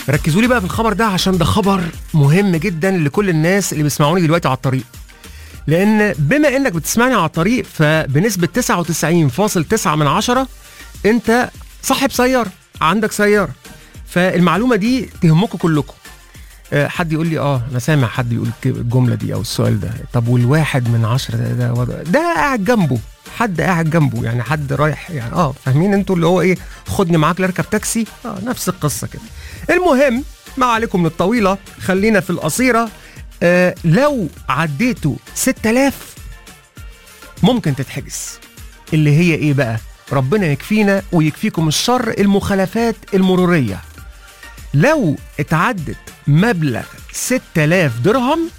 ركزوا لي بقى في الخبر ده عشان ده خبر مهم جدا لكل الناس اللي بيسمعوني دلوقتي على الطريق لان بما انك بتسمعني على الطريق فبنسبه 99.9 من عشرة انت صاحب سياره عندك سياره فالمعلومه دي تهمكم كلكم آه، حد يقول لي اه انا سامع حد يقول ك- الجمله دي او السؤال ده طب والواحد من عشرة ده ده, وضع- ده قاعد جنبه حد قاعد جنبه يعني حد رايح يعني اه فاهمين انتوا اللي هو ايه خدني معاك لاركب تاكسي اه نفس القصه كده المهم ما عليكم من الطويله خلينا في القصيره آه لو عديتوا 6000 ممكن تتحجز اللي هي ايه بقى ربنا يكفينا ويكفيكم الشر المخالفات المروريه لو اتعدت مبلغ 6000 درهم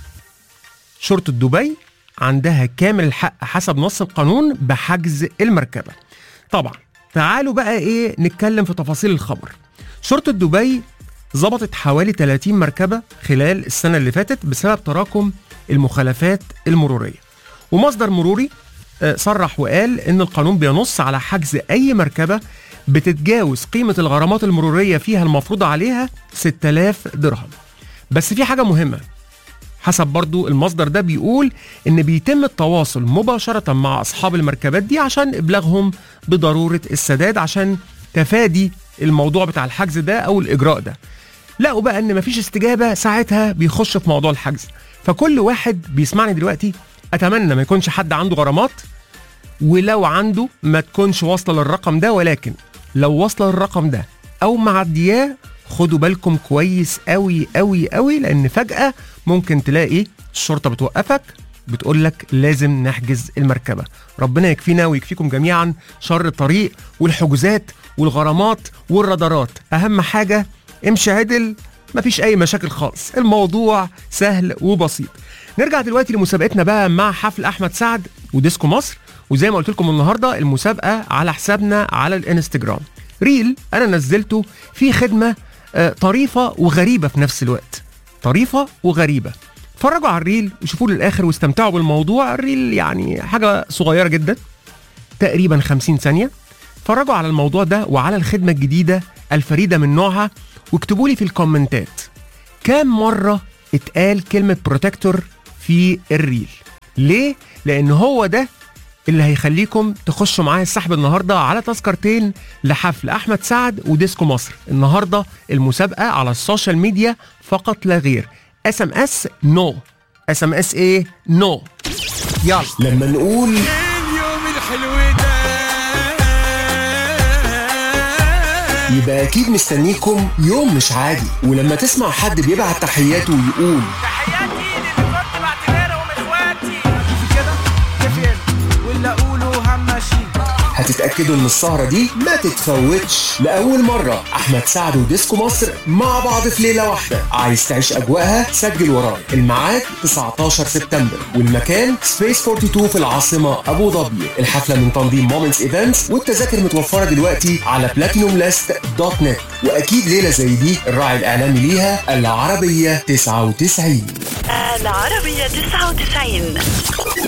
شرطة دبي عندها كامل الحق حسب نص القانون بحجز المركبة طبعا تعالوا بقى ايه نتكلم في تفاصيل الخبر شرطة دبي ظبطت حوالي 30 مركبة خلال السنة اللي فاتت بسبب تراكم المخالفات المرورية ومصدر مروري آه، صرح وقال ان القانون بينص على حجز اي مركبه بتتجاوز قيمه الغرامات المروريه فيها المفروضه عليها 6000 درهم بس في حاجه مهمه حسب برضو المصدر ده بيقول ان بيتم التواصل مباشره مع اصحاب المركبات دي عشان ابلاغهم بضروره السداد عشان تفادي الموضوع بتاع الحجز ده او الاجراء ده لقوا بقى ان مفيش استجابه ساعتها بيخش في موضوع الحجز فكل واحد بيسمعني دلوقتي اتمنى ما يكونش حد عنده غرامات ولو عنده ما تكونش واصله للرقم ده ولكن لو واصله للرقم ده او معدياه خدوا بالكم كويس قوي قوي قوي لان فجاه ممكن تلاقي الشرطه بتوقفك بتقول لك لازم نحجز المركبه ربنا يكفينا ويكفيكم جميعا شر الطريق والحجوزات والغرامات والرادارات اهم حاجه امشي عدل مفيش اي مشاكل خالص الموضوع سهل وبسيط نرجع دلوقتي لمسابقتنا بقى مع حفل احمد سعد وديسكو مصر وزي ما قلت لكم النهارده المسابقه على حسابنا على الانستجرام ريل انا نزلته فيه خدمه آه، طريفه وغريبه في نفس الوقت طريفه وغريبه اتفرجوا على الريل وشوفوه للاخر واستمتعوا بالموضوع الريل يعني حاجه صغيره جدا تقريبا 50 ثانيه اتفرجوا على الموضوع ده وعلى الخدمه الجديده الفريده من نوعها واكتبوا لي في الكومنتات كام مرة اتقال كلمة بروتكتور في الريل ليه؟ لأن هو ده اللي هيخليكم تخشوا معايا السحب النهارده على تذكرتين لحفل احمد سعد وديسكو مصر النهارده المسابقه على السوشيال ميديا فقط لا غير اس ام اس نو اس ام اس ايه نو يلا لما نقول اليوم الحلو ده يبقى اكيد مستنيكم يوم مش عادي ولما تسمع حد بيبعت تحياته ويقول تحياتي للي كنت بعتبرهم اخواتي كيف كده كيف واللي اقوله همشي هتتاكدوا ان السهره دي ما تتفوتش لاول مره احمد سعد وديسكو مصر مع بعض في ليله واحده عايز تعيش اجواءها سجل ورايا الميعاد 19 سبتمبر والمكان سبيس 42 في العاصمه ابو ظبي الحفله من تنظيم مومنتس ايفنتس والتذاكر متوفره دلوقتي على بلاتينوم لاست دوت نت واكيد ليله زي دي الراعي الاعلامي ليها العربيه 99 العربية 99